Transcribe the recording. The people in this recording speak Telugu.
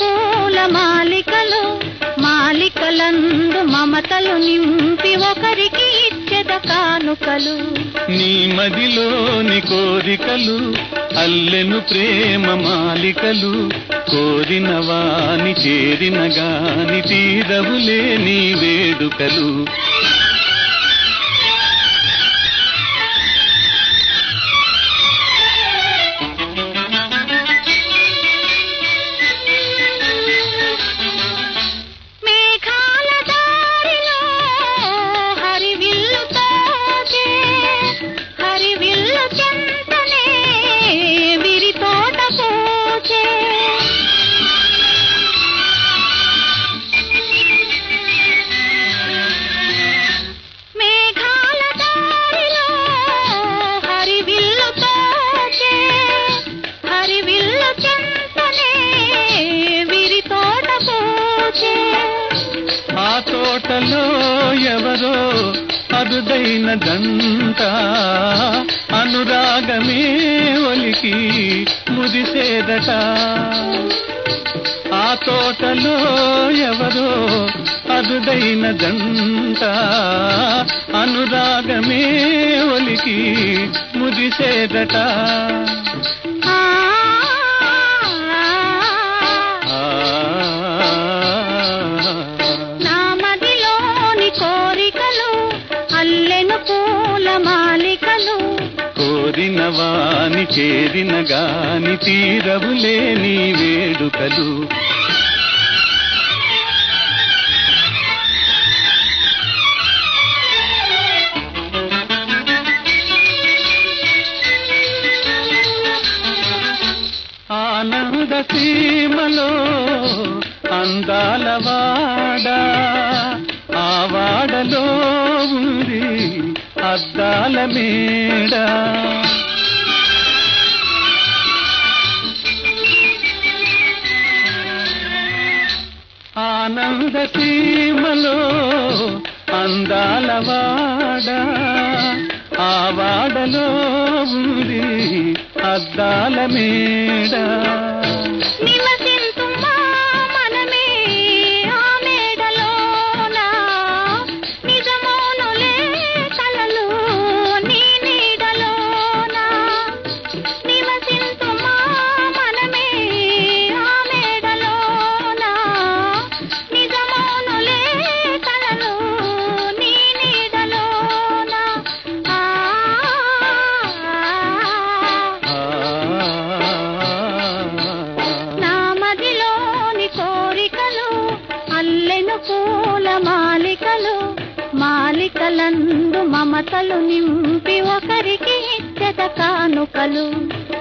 పూల మాలికలు మాలికలందు మమతలు నింపి ఒకరికి ఇచ్చెద కానుకలు నీ మదిలోని కోరికలు అల్లెను ప్రేమ మాలికలు కోరిన వాని చేరిన గాని తీరవులే నీ వేడుకలు మేఘాల దారిలో హరివిల్లు తోచే హరివిల్లు చెంతనే విరితోట పోచే మేఘాల దారిలో హరివిల్లు తోచే హరివిల్లు చెంతనే విరితోట పోచే ఆ తోటలో ఎవరో అరుదైన దంట అనురాగమే ఒలికి మురిసేదట ఆ తోటలో ఎవరో అరుదైన దంట అనురాగమే ఒలికి మురిసేదట ఆ ఆ నా మదిలోని కోరికలు అల్లెను పూల మాలికలు కోరిన వాని చేరిన గాని తీరవులే నీ వేడుకలు ఆనంద సీమలో అందాల వాడ ఆ వాడలో ఉంది అద్దాల మేడ ఆనంద సీమలో అందాల వాడ ఆ వాడలో ఉంది అద్దాల మేడ నివసింతుమా మనమే ఆ మేడలోన నిజమౌనులే కలలు నీ నీడలోన నివసింతుమా మనమే ఆ మేడలోన నిజమౌనులే కలలు నీ నీడలోన ఆ నా మదిలోని కోరికలు అల్లెను పూల మాలికలు మాలికలందు మమతలు నింపి ఒకరికి ఇచ్చట కానుకలు